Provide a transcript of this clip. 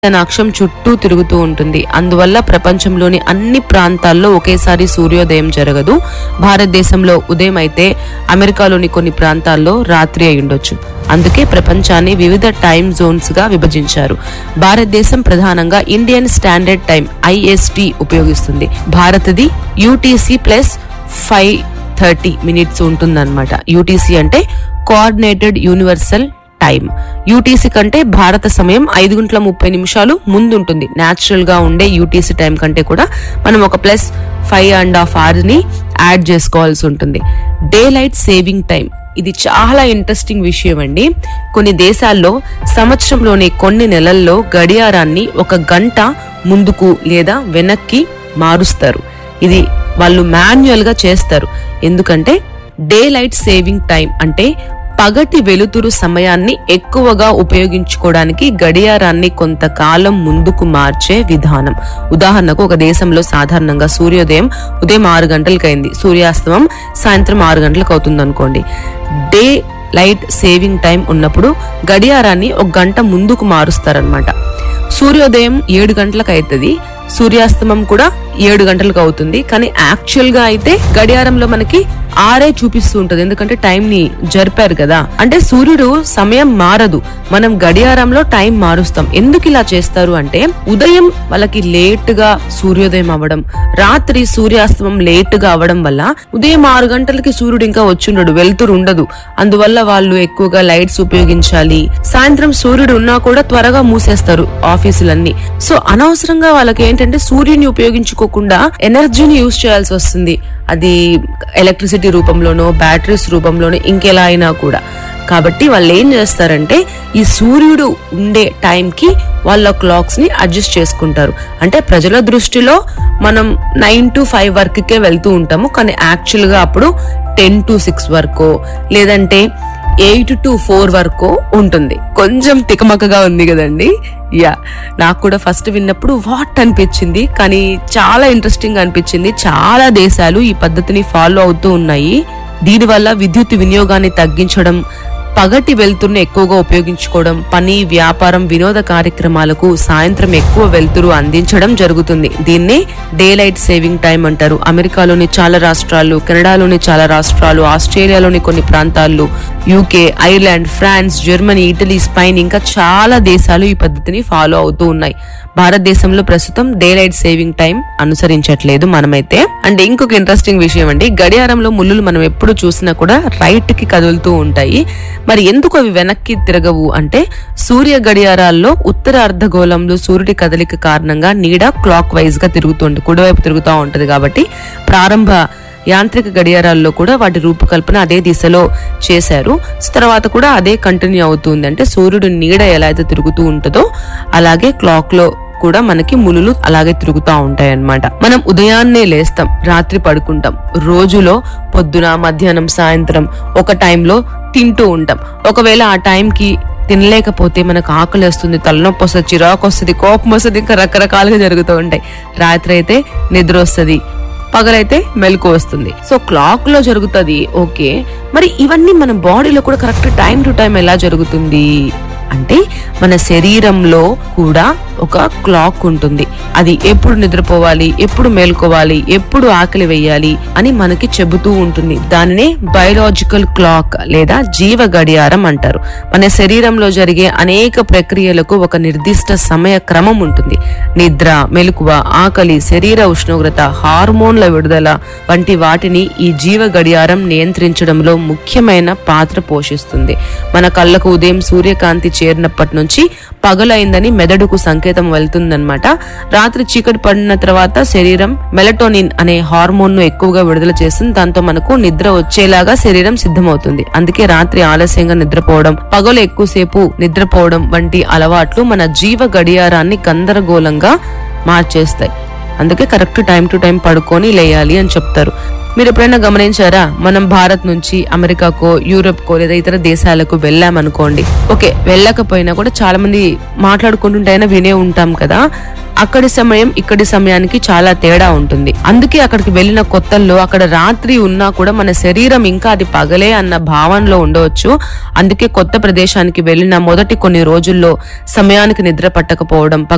తన అక్షం చుట్టూ తిరుగుతూ ఉంటుంది అందువల్ల ప్రపంచంలోని అన్ని ప్రాంతాల్లో ఒకేసారి సూర్యోదయం జరగదు భారతదేశంలో ఉదయం అయితే అమెరికాలోని కొన్ని ప్రాంతాల్లో రాత్రి అయి ఉండొచ్చు అందుకే ప్రపంచాన్ని వివిధ టైం జోన్స్ గా విభజించారు భారతదేశం ప్రధానంగా ఇండియన్ స్టాండర్డ్ టైం ఐఎస్టి ఉపయోగిస్తుంది భారత్ది UTC plus five thirty minutes ఉంటుందన్నమాట యూటీసీ అంటే కోఆర్డినేటెడ్ యూనివర్సల్ టైం యూటీసీ కంటే భారత సమయం ఐదు గంటల ముప్పై నిమిషాలు ముందు ఉంటుంది న్యాచురల్ గా ఉండే యూటీసీ టైం కంటే కూడా మనం ఒక plus five and half hours ని యాడ్ చేసుకోవాల్సి ఉంటుంది డే లైట్ సేవింగ్ టైం ఇది చాలా ఇంట్రెస్టింగ్ విషయం అండి కొన్ని దేశాల్లో సంవత్సరంలోని కొన్ని నెలల్లో గడియారాన్ని ఒక గంట ముందుకు లేదా వెనక్కి మారుస్తారు ఇది వాళ్ళు మాన్యువల్ గా చేస్తారు ఎందుకంటే డే లైట్ సేవింగ్ టైం అంటే పగటి వెలుతురు సమయాన్ని ఎక్కువగా ఉపయోగించుకోవడానికి గడియారాన్ని కొంతకాలం ముందుకు మార్చే విధానం ఉదాహరణకు ఒక దేశంలో సాధారణంగా సూర్యోదయం ఉదయం ఆరు గంటలకైంది సూర్యాస్తమం సాయంత్రం ఆరు గంటలకు అవుతుంది అనుకోండి డే లైట్ సేవింగ్ టైం ఉన్నప్పుడు గడియారాన్ని ఒక గంట ముందుకు మారుస్తారనమాట సూర్యోదయం ఏడు గంటలకు అవుతుంది సూర్యాస్తమం కూడా ఏడు గంటలకు అవుతుంది కానీ యాక్చువల్ గా అయితే గడియారంలో మనకి ఆరే చూపిస్తూ ఉంటది ఎందుకంటే టైం ని జరిపారు కదా అంటే సూర్యుడు సమయం మారదు మనం గడియారంలో టైం మారుస్తాం ఎందుకు ఇలా చేస్తారు అంటే ఉదయం వాళ్ళకి లేట్ గా సూర్యోదయం అవ్వడం రాత్రి సూర్యాస్తమం లేట్ గా అవ్వడం వల్ల ఉదయం ఆరు గంటలకి సూర్యుడు ఇంకా వచ్చుండడు వెలుతురు ఉండదు అందువల్ల వాళ్ళు ఎక్కువగా లైట్స్ ఉపయోగించాలి సాయంత్రం సూర్యుడు ఉన్నా కూడా త్వరగా మూసేస్తారు ఆఫీసులన్నీ సో అనవసరంగా వాళ్ళకి ఏంటంటే సూర్యుని ఉపయోగించుకోకుండా ఎనర్జీని యూజ్ చేయాల్సి వస్తుంది అది ఎలక్ట్రిసిటీ రూపంలోనో బ్యాటరీస్ రూపంలోనో ఇంకెలా అయినా కూడా కాబట్టి వాళ్ళు ఏం చేస్తారంటే ఈ సూర్యుడు ఉండే టైంకి వాళ్ళ క్లాక్స్ ని అడ్జస్ట్ చేసుకుంటారు అంటే ప్రజల దృష్టిలో మనం నైన్ టు ఫైవ్ వర్క్కే వెళ్తూ ఉంటాము కానీ యాక్చువల్ గా అప్పుడు టెన్ టు సిక్స్ వరకు లేదంటే ఎయిట్ టు ఫోర్ వరకు ఉంటుంది కొంచెం తికమకగా ఉంది కదండి యా నాకు కూడా ఫస్ట్ విన్నప్పుడు వాట్ అనిపించింది కానీ చాలా ఇంట్రెస్టింగ్ అనిపించింది చాలా దేశాలు ఈ పద్ధతిని ఫాలో అవుతూ ఉన్నాయి దీనివల్ల విద్యుత్ వినియోగాన్ని తగ్గించడం పగటి వెలుతురుని ఎక్కువగా ఉపయోగించుకోవడం పని వ్యాపారం వినోద కార్యక్రమాలకు సాయంత్రం ఎక్కువ వెలుతురు అందించడం జరుగుతుంది దీన్నే డే లైట్ సేవింగ్ టైం అంటారు అమెరికాలోని చాలా రాష్ట్రాలు కెనడాలోని చాలా రాష్ట్రాలు ఆస్ట్రేలియాలోని కొన్ని ప్రాంతాల్లో UK Ireland France Germany Italy Spain ఇంకా చాలా దేశాలు ఈ పద్ధతిని ఫాలో అవుతూ ఉన్నాయి భారతదేశంలో ప్రస్తుతం డే లైట్ సేవింగ్ టైం అనుసరించట్లేదు మనమైతే అండ్ ఇంకొక ఇంట్రెస్టింగ్ విషయం అండి గడియారంలో ముళ్ళులు మనం ఎప్పుడు చూసినా కూడా రైట్ కి కదులుతూ ఉంటాయి మరి ఎందుకు అవి వెనక్కి తిరగవు అంటే సూర్య గడియారాల్లో ఉత్తర అర్ధగోళంలో సూర్యుడి కదలిక కారణంగా నీడ క్లాక్ వైజ్ గా తిరుగుతుంది కుడివైపు తిరుగుతూ ఉంటది కాబట్టి ప్రారంభ యాంత్రిక గడియారాల్లో కూడా వాటి రూపకల్పన అదే దిశలో చేశారు తర్వాత కూడా అదే కంటిన్యూ అవుతుంది అంటే సూర్యుడు నీడ ఎలా అయితే తిరుగుతూ ఉంటుందో అలాగే క్లాక్ లో కూడా మనకి ములులు అలాగే తిరుగుతూ ఉంటాయి అన్నమాట మనం ఉదయాన్నే లేస్తాం రాత్రి పడుకుంటాం రోజులో పొద్దున మధ్యాహ్నం సాయంత్రం ఒక టైంలో తింటూ ఉంటాం ఒకవేళ ఆ టైంకి తినలేకపోతే మనకు ఆకలి వస్తుంది తలనొప్పి వస్తుంది చిరాకు వస్తుంది కోపం వస్తుంది ఇంకా రకరకాలుగా జరుగుతూ ఉంటాయి రాత్రి అయితే నిద్ర వస్తుంది పగలైతే మెలకు వస్తుంది సో క్లాక్ లో జరుగుతుంది ఓకే మరి ఇవన్నీ మన బాడీలో కూడా కరెక్ట్ టైం టు టైం ఎలా జరుగుతుంది అంటే మన శరీరంలో కూడా ఒక క్లాక్ ఉంటుంది అది ఎప్పుడు నిద్రపోవాలి ఎప్పుడు మేల్కోవాలి ఎప్పుడు ఆకలి వేయాలి అని మనకి చెబుతూ ఉంటుంది దానినే బయోలాజికల్ క్లాక్ లేదా జీవ గడియారం అంటారు మన శరీరంలో జరిగే అనేక ప్రక్రియలకు ఒక నిర్దిష్ట సమయ క్రమం ఉంటుంది నిద్ర మెలకువ ఆకలి శరీర ఉష్ణోగ్రత హార్మోన్ల విడుదల వంటి వాటిని ఈ జీవ గడియారం నియంత్రించడంలో ముఖ్యమైన పాత్ర పోషిస్తుంది మన కళ్ళకు ఉదయం సూర్యకాంతి చేరినప్పటి నుంచి పగలైందని మెదడుకు సంకేతం వెళ్తుందన్నమాట రాత్రి చీకటి పడిన తర్వాత శరీరం మెలటోనిన్ అనే హార్మోన్ ను ఎక్కువగా విడుదల చేస్తుంది దాంతో మనకు నిద్ర వచ్చేలాగా శరీరం సిద్ధమవుతుంది అందుకే రాత్రి ఆలస్యంగా నిద్రపోవడం పగలు ఎక్కువసేపు నిద్రపోవడం వంటి అలవాట్లు మన జీవ గడియారాన్ని గందరగోళంగా మార్చేస్తాయి అందుకే కరెక్ట్ టైం టు టైం పడుకొని లేయాలి అని చెప్తారు మీరు ఎప్పుడైనా గమనించారా మనం భారత్ నుంచి అమెరికాకో యూరోప్ కో లేదా ఇతర దేశాలకు వెళ్ళామనుకోండి ఓకే వెళ్ళకపోయినా కూడా చాలా మంది మాట్లాడుకుంటుంటే అయినా వినే ఉంటాం కదా అక్కడి సమయం ఇక్కడి సమయానికి చాలా తేడా ఉంటుంది అందుకే అక్కడికి వెళ్ళిన కొత్తల్లో అక్కడ రాత్రి ఉన్నా కూడా మన శరీరం ఇంకా అది పగలే అన్న భావనలో ఉండవచ్చు అందుకే కొత్త ప్రదేశానికి వెళ్ళిన మొదటి కొన్ని రోజుల్లో సమయానికి నిద్ర పట్టకపోవడం